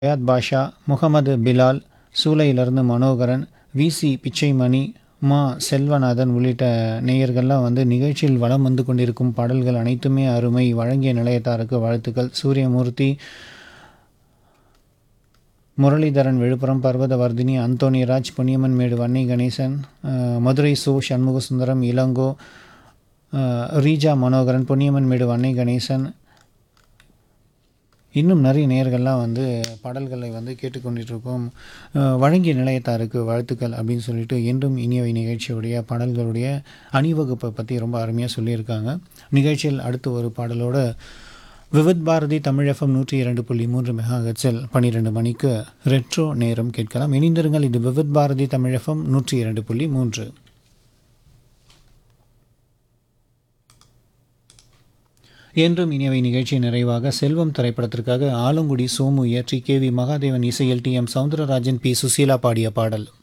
Hyatt Basha Mohammed Bilal சூளையிலிருந்து Manoharan V C Pichaimani மா செல்வநாதன் உள்ளிட்ட நேயர்கள்லாம் வந்து நிகழ்ச்சியில் வலம் வந்து கொண்டிருக்கும் பாடல்கள் அனைத்துமே அருமை வழங்கிய நிலையத்தாருக்கு வாழ்த்துக்கள் சூரியமூர்த்தி முரளிதரன் விழுப்புரம் பர்வதவர்தினி அந்தோணிராஜ் பொன்னியம்மன் மேடு வன்னை கணேசன் அஹ், மதுரை சு சண்முகசுந்தரம் இளங்கோ அஹ், ரீஜா மனோகரன் பொன்னியம்மன் மேடு வன்னை கணேசன் இன்னும் நிறைய நேயர்கள்லாம் வந்து பாடல்களை வந்து கேட்டுக்கொண்டிருக்கோம் அஹ், வழங்கிய நிலையத்தாருக்கு வாழ்த்துக்கள் அப்படின்னு சொல்லிட்டு என்றும் இனியவை நிகழ்ச்சியுடைய பாடல்களுடைய அணிவகுப்பை பற்றி ரொம்ப அருமையாக சொல்லியிருக்காங்க நிகழ்ச்சியில் அடுத்து ஒரு பாடலோட விவித் பாரதி தமிழ் எஃப்எம் நூற்றி இரண்டு புள்ளி மூன்று மெகா ஹெட்ஸில் பன்னிரெண்டு மணிக்கு ரெட்ரோ நேரம் கேட்கலாம் இணைந்திருங்கள் இது விவித் பாரதி தமிழ் எஃப்எம் நூற்றி இரண்டு புள்ளி மூன்று என்றும் இனியவை நிகழ்ச்சி நிறைவாக செல்வம் திரைப்படத்திற்காக ஆலங்குடி சோமு இயற்றி கே வி மகாதேவன் இசையில் T M Soundararajan P Susheela பாடிய பாடல்